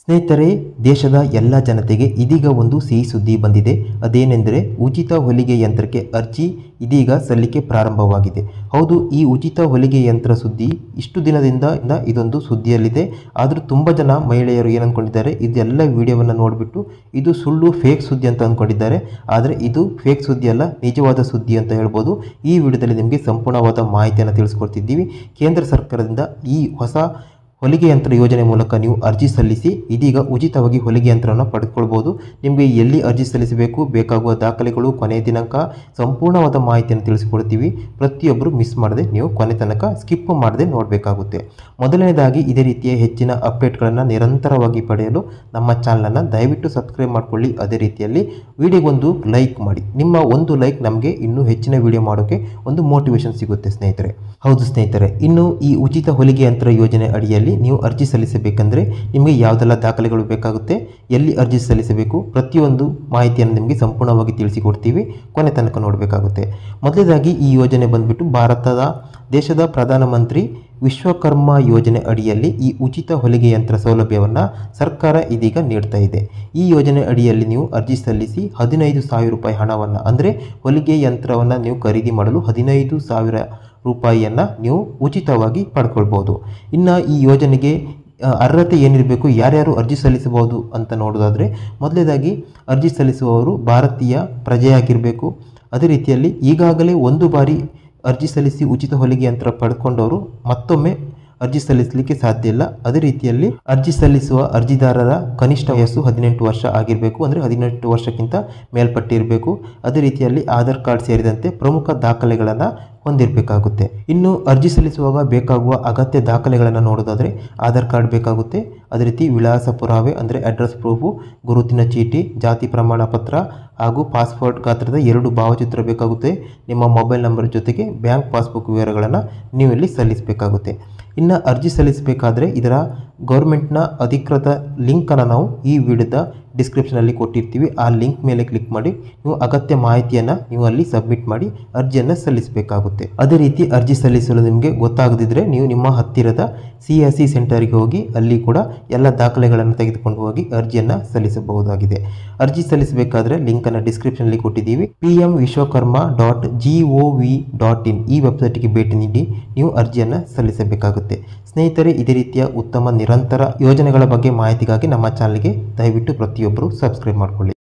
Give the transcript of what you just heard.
ಸ್ನೇಹಿತರೆ ದೇಶದ ಎಲ್ಲ ಜನತೆಗೆ ಇದೀಗ ಒಂದು ಸಿಹಿ ಸುದ್ದಿ ಬಂದಿದೆ ಅದೇನೆಂದರೆ ಉಚಿತ ಹೊಲಿಗೆ ಯಂತ್ರಕ್ಕೆ ಅರ್ಜಿ ಇದೀಗ ಸಲ್ಲಿಕೆ ಪ್ರಾರಂಭವಾಗಿದೆ ಹೌದು ಈ ಉಚಿತ ಹೊಲಿಗೆ ಯಂತ್ರ ಸುದ್ದಿ ಇಷ್ಟು ದಿನದಿಂದ ಇಂದ ಇದೊಂದು ಸುದ್ದಿಯಲ್ಲಿದೆ ಆದರೂ ತುಂಬ ಜನ ಮಹಿಳೆಯರು ಏನು ಅಂದ್ಕೊಂಡಿದ್ದಾರೆ ಇದೆಲ್ಲ ವಿಡಿಯೋವನ್ನು ನೋಡಿಬಿಟ್ಟು ಇದು ಸುಳ್ಳು ಫೇಕ್ ಸುದ್ದಿ ಅಂತ ಅಂದ್ಕೊಂಡಿದ್ದಾರೆ ಆದರೆ ಇದು ಫೇಕ್ ಸುದ್ದಿ ಅಲ್ಲ ನಿಜವಾದ ಸುದ್ದಿ ಅಂತ ಹೇಳ್ಬೋದು ಈ ವಿಡಿಯೋದಲ್ಲಿ ನಿಮಗೆ ಸಂಪೂರ್ಣವಾದ ಮಾಹಿತಿಯನ್ನು ತಿಳಿಸ್ಕೊಡ್ತಿದ್ದೀವಿ ಕೇಂದ್ರ ಸರ್ಕಾರದಿಂದ ಈ ಹೊಸ ಹೊಲಿಗೆ ಯಂತ್ರ ಯೋಜನೆ ಮೂಲಕ ನೀವು ಅರ್ಜಿ ಸಲ್ಲಿಸಿ ಇದೀಗ ಉಚಿತವಾಗಿ ಹೊಲಿಗೆ ಯಂತ್ರವನ್ನು ಪಡೆದುಕೊಳ್ಬೋದು ನಿಮಗೆ ಎಲ್ಲಿ ಅರ್ಜಿ ಸಲ್ಲಿಸಬೇಕು ಬೇಕಾಗುವ ದಾಖಲೆಗಳು ಕೊನೆಯ ದಿನಾಂಕ ಸಂಪೂರ್ಣವಾದ ಮಾಹಿತಿಯನ್ನು ತಿಳಿಸಿಕೊಡ್ತೀವಿ ಪ್ರತಿಯೊಬ್ಬರು ಮಿಸ್ ಮಾಡದೆ ನೀವು ಕೊನೆ ತನಕ ಸ್ಕಿಪ್ ಮಾಡದೆ ನೋಡಬೇಕಾಗುತ್ತೆ ಮೊದಲನೇದಾಗಿ ಇದೇ ರೀತಿಯ ಹೆಚ್ಚಿನ ಅಪ್ಡೇಟ್ಗಳನ್ನು ನಿರಂತರವಾಗಿ ಪಡೆಯಲು ನಮ್ಮ ಚಾನಲನ್ನು ದಯವಿಟ್ಟು ಸಬ್ಸ್ಕ್ರೈಬ್ ಮಾಡಿಕೊಳ್ಳಿ ಅದೇ ರೀತಿಯಲ್ಲಿ ವಿಡಿಯೋಗೊಂದು ಲೈಕ್ ಮಾಡಿ ನಿಮ್ಮ ಒಂದು ಲೈಕ್ ನಮಗೆ ಇನ್ನೂ ಹೆಚ್ಚಿನ ವಿಡಿಯೋ ಮಾಡೋಕ್ಕೆ ಒಂದು ಮೋಟಿವೇಶನ್ ಸಿಗುತ್ತೆ ಸ್ನೇಹಿತರೆ ಹೌದು ಸ್ನೇಹಿತರೆ ಇನ್ನು ಈ ಉಚಿತ ಹೊಲಿಗೆ ಯಂತ್ರ ಯೋಜನೆ ಅಡಿಯಲ್ಲಿ ನೀವು ಅರ್ಜಿ ಸಲ್ಲಿಸಬೇಕಂದ್ರೆ ನಿಮಗೆ ಯಾವುದೆಲ್ಲ ದಾಖಲೆಗಳು ಬೇಕಾಗುತ್ತೆ ಎಲ್ಲಿ ಅರ್ಜಿ ಸಲ್ಲಿಸಬೇಕು ಪ್ರತಿಯೊಂದು ಮಾಹಿತಿಯನ್ನು ನಿಮಗೆ ಸಂಪೂರ್ಣವಾಗಿ ತಿಳಿಸಿಕೊಡ್ತೀವಿ ಕೊನೆ ತನಕ ನೋಡಬೇಕಾಗುತ್ತೆ ಮೊದಲನೇದಾಗಿ ಈ ಯೋಜನೆ ಬಂದ್ಬಿಟ್ಟು ಭಾರತದ ದೇಶದ ಪ್ರಧಾನಮಂತ್ರಿ ವಿಶ್ವಕರ್ಮ ಯೋಜನೆ ಅಡಿಯಲ್ಲಿ ಈ ಉಚಿತ ಹೊಲಿಗೆ ಯಂತ್ರ ಸೌಲಭ್ಯವನ್ನು ಸರ್ಕಾರ ಇದೀಗ ನೀಡ್ತಾ ಇದೆ ಈ ಯೋಜನೆ ಅಡಿಯಲ್ಲಿ ನೀವು ಅರ್ಜಿ ಸಲ್ಲಿಸಿ ಹದಿನೈದು ಸಾವಿರ ರೂಪಾಯಿ ಹಣವನ್ನು ಅಂದರೆ ಹೊಲಿಗೆ ಯಂತ್ರವನ್ನು ನೀವು ಖರೀದಿ ಮಾಡಲು ಹದಿನೈದು ಸಾವಿರ ರೂಪಾಯಿಯನ್ನು ನೀವು ಉಚಿತವಾಗಿ ಪಡ್ಕೊಳ್ಬೋದು ಇನ್ನು ಈ ಯೋಜನೆಗೆ ಆ, ಅರ್ಹತೆ ಏನಿರಬೇಕು ಯಾರ್ಯಾರು ಅರ್ಜಿ ಸಲ್ಲಿಸಬಹುದು ಅಂತ ನೋಡೋದಾದರೆ ಮೊದಲನೇದಾಗಿ ಅರ್ಜಿ ಸಲ್ಲಿಸುವವರು ಭಾರತೀಯ ಪ್ರಜೆಯಾಗಿರಬೇಕು ಅದೇ ರೀತಿಯಲ್ಲಿ ಈಗಾಗಲೇ ಒಂದು ಬಾರಿ ಅರ್ಜಿ ಸಲ್ಲಿಸಿ ಉಚಿತ ಹೊಲಿಗೆ ಯಂತ್ರ ಪಡ್ಕೊಂಡವರು ಮತ್ತೊಮ್ಮೆ ಅರ್ಜಿ ಸಲ್ಲಿಸಲಿಕ್ಕೆ ಸಾಧ್ಯ ಇಲ್ಲ ಅದೇ ರೀತಿಯಲ್ಲಿ ಅರ್ಜಿ ಸಲ್ಲಿಸುವ ಅರ್ಜಿದಾರರ ಕನಿಷ್ಠ ವಯಸ್ಸು ಹದಿನೆಂಟು ವರ್ಷ ಆಗಿರಬೇಕು ಅಂದರೆ ಹದಿನೆಂಟು ವರ್ಷಕ್ಕಿಂತ ಮೇಲ್ಪಟ್ಟಿರಬೇಕು ಅದೇ ರೀತಿಯಲ್ಲಿ ಆಧಾರ್ ಕಾರ್ಡ್ ಸೇರಿದಂತೆ ಪ್ರಮುಖ ದಾಖಲೆಗಳನ್ನು ಹೊಂದಿರಬೇಕಾಗುತ್ತೆ ಇನ್ನು ಅರ್ಜಿ ಸಲ್ಲಿಸುವಾಗ ಬೇಕಾಗುವ ಅಗತ್ಯ ದಾಖಲೆಗಳನ್ನು ನೋಡೋದಾದರೆ ಆಧಾರ್ ಕಾರ್ಡ್ ಬೇಕಾಗುತ್ತೆ ಅದೇ ರೀತಿ ವಿಳಾಸ ಪುರಾವೆ ಅಂದರೆ ಅಡ್ರೆಸ್ ಪ್ರೂಫು ಗುರುತಿನ ಚೀಟಿ ಜಾತಿ ಪ್ರಮಾಣ ಪತ್ರ ಹಾಗೂ ಪಾಸ್ಪೋರ್ಟ್ ಗಾತ್ರದ ಎರಡು ಭಾವಚಿತ್ರ ಬೇಕಾಗುತ್ತೆ ನಿಮ್ಮ ಮೊಬೈಲ್ ನಂಬರ್ ಜೊತೆಗೆ ಬ್ಯಾಂಕ್ ಪಾಸ್ಬುಕ್ ವಿವರಗಳನ್ನು ನೀವು ಇಲ್ಲಿ ಸಲ್ಲಿಸಬೇಕಾಗುತ್ತೆ ಇನ್ನು ಅರ್ಜಿ ಸಲ್ಲಿಸಬೇಕಾದ್ರೆ ಇದರ ಗೌರ್ಮೆಂಟ್ನ ಅಧಿಕೃತ ಲಿಂಕನ್ನು ನಾವು ಈ ವಿಡಿಯೋದ ಡಿಸ್ಕ್ರಿಪ್ಷನಲ್ಲಿ ಕೊಟ್ಟಿರ್ತೀವಿ ಆ ಲಿಂಕ್ ಮೇಲೆ ಕ್ಲಿಕ್ ಮಾಡಿ ನೀವು ಅಗತ್ಯ ಮಾಹಿತಿಯನ್ನು ನೀವು ಅಲ್ಲಿ ಸಬ್ಮಿಟ್ ಮಾಡಿ ಅರ್ಜಿಯನ್ನು ಸಲ್ಲಿಸಬೇಕಾಗುತ್ತೆ ಅದೇ ರೀತಿ ಅರ್ಜಿ ಸಲ್ಲಿಸಲು ನಿಮಗೆ ಗೊತ್ತಾಗದಿದ್ದರೆ ನೀವು ನಿಮ್ಮ ಹತ್ತಿರದ ಸಿ ಎಸ್ ಸಿ ಸೆಂಟರ್ಗೆ ಹೋಗಿ ಅಲ್ಲಿ ಕೂಡ ಎಲ್ಲ ದಾಖಲೆಗಳನ್ನು ತೆಗೆದುಕೊಂಡು ಹೋಗಿ ಅರ್ಜಿಯನ್ನು ಸಲ್ಲಿಸಬಹುದಾಗಿದೆ ಅರ್ಜಿ ಸಲ್ಲಿಸಬೇಕಾದ್ರೆ ಲಿಂಕನ್ನು ಡಿಸ್ಕ್ರಿಪ್ಷನಲ್ಲಿ ಕೊಟ್ಟಿದ್ದೀವಿ P M Vishwakarma dot G O V dot in ಈ ವೆಬ್ಸೈಟ್ಗೆ ಭೇಟಿ ನೀಡಿ ನೀವು ಅರ್ಜಿಯನ್ನು ಸಲ್ಲಿಸಬೇಕಾಗುತ್ತೆ ಸ್ನೇಹಿತರೆ ಇದೇ ರೀತಿಯ ಉತ್ತಮ ನಿರಂತರ ಯೋಜನೆಗಳ ಬಗ್ಗೆ ಮಾಹಿತಿಗಾಗಿ ನಮ್ಮ ಚಾನಲ್ಗೆ ದಯವಿಟ್ಟು ಪ್ರತಿಯೊಬ್ಬರು ಸಬ್ಸ್ಕ್ರೈಬ್ ಮಾಡಿಕೊಳ್ಳಿ